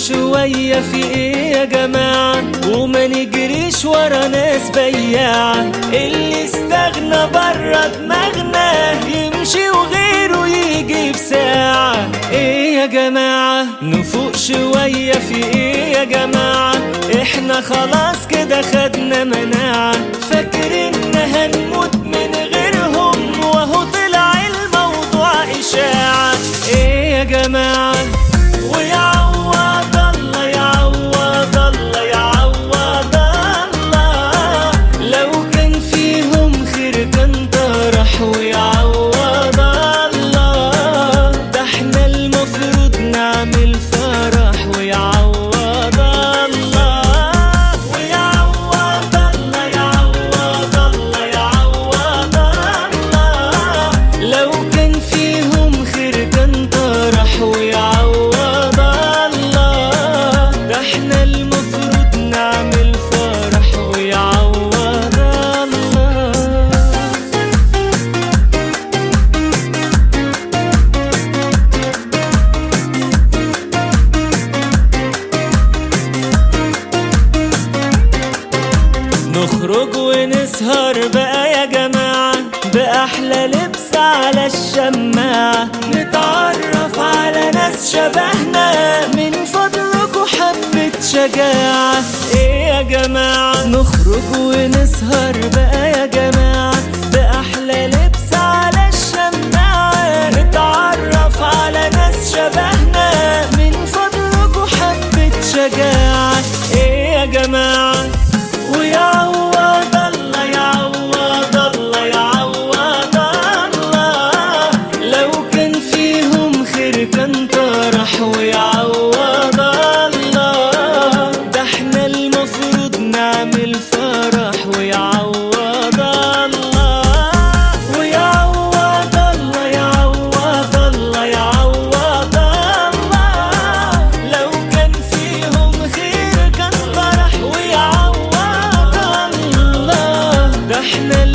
شوية في ايه يا جماعة وما نجريش ورا ناس بياعة اللي استغنى برا دماغنا يمشي وغيره يجي في ساعة ايه يا جماعة نفوق شوية في ايه يا جماعة احنا خلاص كده خدنا مناعة فاكرين هنموت من غيرهم وهو طلع الموضوع إشاعة ايه يا جماعة ويعوض الله يعوض الله يعوض الله لو كان فيهم خير كان طرح ويعوض الله ده احنا المفروض نعمل فرح ويعوض الله ويعوض الله يعوض الله يعوض الله لو كان فيهم خير كان طرح ويعوض الله ده احنا المفروض نعمل فرح ويعوض الله نخرج ونسهر بقى يا جماعة بأحلى لبس على الشماعة نتعرف على ناس شبهنا من فضلكوا حبة شجاعة ايه يا جماعة نخرج ونسهر بقى يا جماعة بأحلى لبس على الشماعة نتعرف على ناس شبهنا من فضلكوا حبة شجاعة ايه يا جماعة ويعوض الله يعوض الله يعوض الله لو كان فيهم خير كان طرح ويعوض الله ده احنا المفروض نعمل فرح ويعوض الله ويعوض الله يعوض الله يعوض الله لو كان فيهم خير كان طرح ويعوض الله ده احنا